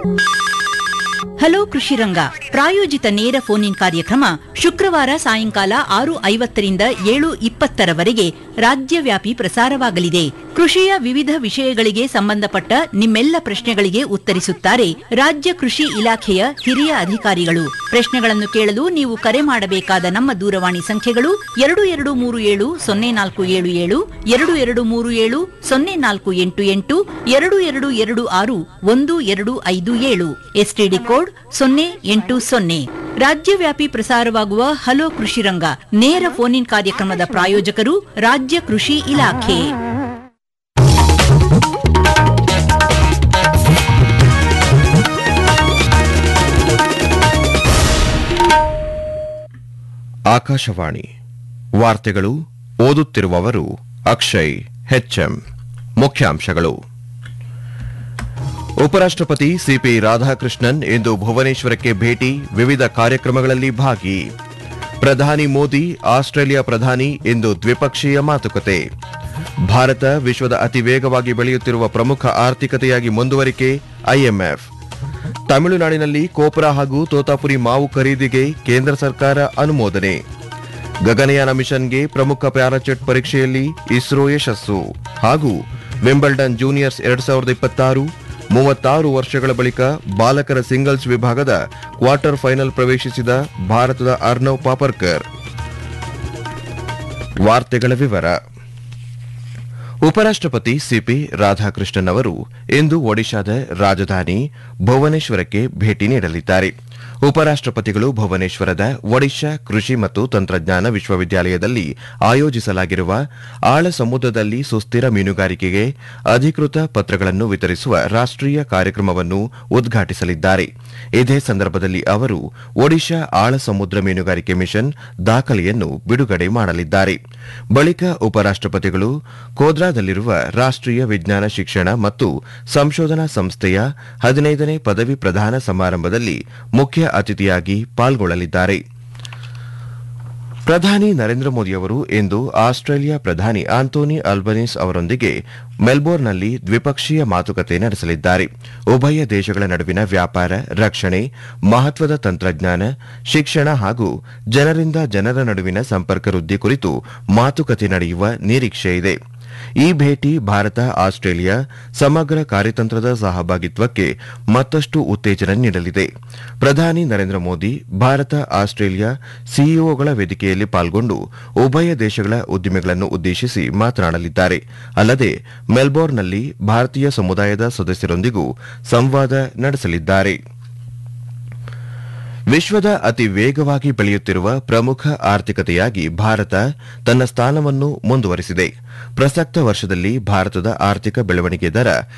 hello ಕೃಷಿರಂಗ ಪ್ರಾಯೋಜಿತ ನೇರ phone in ಕಾರ್ಯಕ್ರಮ ಶುಕ್ರವಾರ ಸಾಯಂಕಾಲ ಆರು ಐವತ್ತರಿಂದ ಏಳು ಇಪ್ಪತ್ತರವರೆಗೆ ರಾಜ್ಯವ್ಯಾಪಿ ಪ್ರಸಾರವಾಗಲಿದೆ ಕೃಷಿಯ ವಿವಿಧ ವಿಷಯಗಳಿಗೆ ಸಂಬಂಧಪಟ್ಟ ನಿಮ್ಮೆಲ್ಲ ಪ್ರಶ್ನೆಗಳಿಗೆ ಉತ್ತರಿಸುತ್ತಾರೆ ರಾಜ್ಯ ಕೃಷಿ ಇಲಾಖೆಯ ಹಿರಿಯ ಅಧಿಕಾರಿಗಳು ಪ್ರಶ್ನೆಗಳನ್ನು ಕೇಳಲು ನೀವು ಕರೆ ಮಾಡಬೇಕಾದ ನಮ್ಮ ದೂರವಾಣಿ ಸಂಖ್ಯೆಗಳು ಎರಡು ಎರಡು ಮೂರು ಏಳು ಸೊನ್ನೆ ನಾಲ್ಕು ಏಳು ಏಳು ಎರಡು ಎರಡು ಮೂರು ಏಳು ಸೊನ್ನೆ ನಾಲ್ಕು ಎಂಟು ಎಂಟು ಎರಡು ಎರಡು ಎರಡು ಆರು ಒಂದು ಎರಡು ಐದು ಏಳು ಎಸ್ಟಿಡಿ ಕೋಡ್ ಸೊನ್ನೆ ಎಂಟು ಸೊನ್ನೆ ರಾಜ್ಯವ್ಯಾಪಿ ಪ್ರಸಾರವಾಗುವ ಹಲೋ ಕೃಷಿ ರಂಗ ನೇರ ಫೋನ್ ಇನ್ ಕಾರ್ಯಕ್ರಮದ ಪ್ರಾಯೋಜಕರು ರಾಜ್ಯ ಕೃಷಿ ಇಲಾಖೆ ಆಕಾಶವಾಣಿ ವಾರ್ತೆಗಳು ಓದುತ್ತಿರುವವರು ಅಕ್ಷಯ್ ಹೆಚ್ಎಂ ಮುಖ್ಯಾಂಶಗಳು ಉಪರಾಷ್ಟ್ರಪತಿ ಸಿಪಿ ರಾಧಾಕೃಷ್ಣನ್ ಇಂದು ಭುವನೇಶ್ವರಕ್ಕೆ ಭೇಟಿ ವಿವಿಧ ಕಾರ್ಯಕ್ರಮಗಳಲ್ಲಿ ಭಾಗಿ ಪ್ರಧಾನಿ ಮೋದಿ ಆಸ್ಟ್ರೇಲಿಯಾ ಪ್ರಧಾನಿ ಇಂದು ದ್ವಿಪಕ್ಷೀಯ ಮಾತುಕತೆ ಭಾರತ ವಿಶ್ವದ ಅತಿ ವೇಗವಾಗಿ ಬೆಳೆಯುತ್ತಿರುವ ಪ್ರಮುಖ ಆರ್ಥಿಕತೆಯಾಗಿ ಮುಂದುವರಿಕೆ ಐಎಂಎಫ್ ತಮಿಳುನಾಡಿನಲ್ಲಿ ಕೋಪುರ ಹಾಗೂ ತೋತಾಪುರಿ ಮಾವು ಖರೀದಿಗೆ ಕೇಂದ್ರ ಸರ್ಕಾರ ಅನುಮೋದನೆ ಗಗನಯಾನ ಮಿಷನ್ಗೆ ಪ್ರಮುಖ ಪ್ಯಾರಾಚೆಟ್ ಪರೀಕ್ಷೆಯಲ್ಲಿ ಇಸ್ರೋ ಯಶಸ್ಸು ಹಾಗೂ ವಿಂಬಲ್ಡನ್ ಜೂನಿಯರ್ಸ್ ಎರಡ್ ಸಾವಿರದ ಇಪ್ಪತ್ತಾರು ಮೂವತ್ತಾರು ವರ್ಷಗಳ ಬಳಿಕ ಬಾಲಕರ ಸಿಂಗಲ್ಸ್ ವಿಭಾಗದ ಕ್ವಾರ್ಟರ್ ಫೈನಲ್ ಪ್ರವೇಶಿಸಿದ ಭಾರತದ ಅರ್ನವ್ ಪಾಪರ್ಕರ್ ವಾರ್ತೆಗಳ ವಿವರ ಉಪರಾಷ್ಟ್ರಪತಿ ಸಿಪಿ ರಾಧಾಕೃಷ್ಣನ್ ಅವರು ಇಂದು ಒಡಿಶಾದ ರಾಜಧಾನಿ ಭುವನೇಶ್ವರಕ್ಕೆ ಭೇಟಿ ನೀಡಲಿದ್ದಾರೆ ಉಪರಾಷ್ಟ್ರಪತಿಗಳು ಭುವನೇಶ್ವರದ ಒಡಿಶಾ ಕೃಷಿ ಮತ್ತು ತಂತ್ರಜ್ಞಾನ ವಿಶ್ವವಿದ್ಯಾಲಯದಲ್ಲಿ ಆಯೋಜಿಸಲಾಗಿರುವ ಆಳ ಸಮುದ್ರದಲ್ಲಿ ಸುಸ್ಥಿರ ಮೀನುಗಾರಿಕೆಗೆ ಅಧಿಕೃತ ಪತ್ರಗಳನ್ನು ವಿತರಿಸುವ ರಾಷ್ಟೀಯ ಕಾರ್ಯಕ್ರಮವನ್ನು ಉದ್ಘಾಟಿಸಲಿದ್ದಾರೆ ಇದೇ ಸಂದರ್ಭದಲ್ಲಿ ಅವರು ಒಡಿಶಾ ಆಳ ಸಮುದ್ರ ಮೀನುಗಾರಿಕೆ ಮಿಷನ್ ದಾಖಲೆಯನ್ನು ಬಿಡುಗಡೆ ಮಾಡಲಿದ್ದಾರೆ ಬಳಿಕ ಉಪರಾಷ್ಟ್ರಪತಿಗಳು ಕೋದ್ರಾದಲ್ಲಿರುವ ರಾಷ್ಟೀಯ ವಿಜ್ಞಾನ ಶಿಕ್ಷಣ ಮತ್ತು ಸಂಶೋಧನಾ ಸಂಸ್ಥೆಯ ಹದಿನೈದನೇ ಪದವಿ ಪ್ರದಾನ ಸಮಾರಂಭದಲ್ಲಿ ಮುಖ್ಯ ಅತಿಥಿಯಾಗಿ ಪಾಲ್ಗೊಳ್ಳಲಿದ್ದಾರೆ ಪ್ರಧಾನಿ ನರೇಂದ್ರ ಮೋದಿ ಅವರು ಇಂದು ಆಸ್ಟ್ರೇಲಿಯಾ ಪ್ರಧಾನಿ ಆಂಟೋನಿ ಅಲ್ಬನೀಸ್ ಅವರೊಂದಿಗೆ ಮೆಲ್ಬೋರ್ನ್ನಲ್ಲಿ ದ್ವಿಪಕ್ಷೀಯ ಮಾತುಕತೆ ನಡೆಸಲಿದ್ದಾರೆ ಉಭಯ ದೇಶಗಳ ನಡುವಿನ ವ್ಯಾಪಾರ ರಕ್ಷಣೆ ಮಹತ್ವದ ತಂತ್ರಜ್ಞಾನ ಶಿಕ್ಷಣ ಹಾಗೂ ಜನರಿಂದ ಜನರ ನಡುವಿನ ಸಂಪರ್ಕ ವೃದ್ಧಿ ಕುರಿತು ಮಾತುಕತೆ ನಡೆಯುವ ನಿರೀಕ್ಷೆ ಇದೆ ಈ ಭೇಟಿ ಭಾರತ ಆಸ್ಟ್ರೇಲಿಯಾ ಸಮಗ್ರ ಕಾರ್ಯತಂತ್ರದ ಸಹಭಾಗಿತ್ವಕ್ಕೆ ಮತ್ತಷ್ಟು ಉತ್ತೇಜನ ನೀಡಲಿದೆ ಪ್ರಧಾನಿ ನರೇಂದ್ರ ಮೋದಿ ಭಾರತ ಆಸ್ಟ್ರೇಲಿಯಾ ಸಿಇಒಗಳ ವೇದಿಕೆಯಲ್ಲಿ ಪಾಲ್ಗೊಂಡು ಉಭಯ ದೇಶಗಳ ಉದ್ದಿಮೆಗಳನ್ನು ಉದ್ದೇಶಿಸಿ ಮಾತನಾಡಲಿದ್ದಾರೆ ಅಲ್ಲದೆ ಮೆಲ್ಬೋರ್ನ್ನಲ್ಲಿ ಭಾರತೀಯ ಸಮುದಾಯದ ಸದಸ್ಯರೊಂದಿಗೂ ಸಂವಾದ ನಡೆಸಲಿದ್ದಾರೆ ವಿಶ್ವದ ಅತಿ ವೇಗವಾಗಿ ಬೆಳೆಯುತ್ತಿರುವ ಪ್ರಮುಖ ಆರ್ಥಿಕತೆಯಾಗಿ ಭಾರತ ತನ್ನ ಸ್ಥಾನವನ್ನು ಮುಂದುವರಿಸಿದೆ ಪ್ರಸಕ್ತ ವರ್ಷದಲ್ಲಿ ಭಾರತದ ಆರ್ಥಿಕ ಬೆಳವಣಿಗೆ ದರ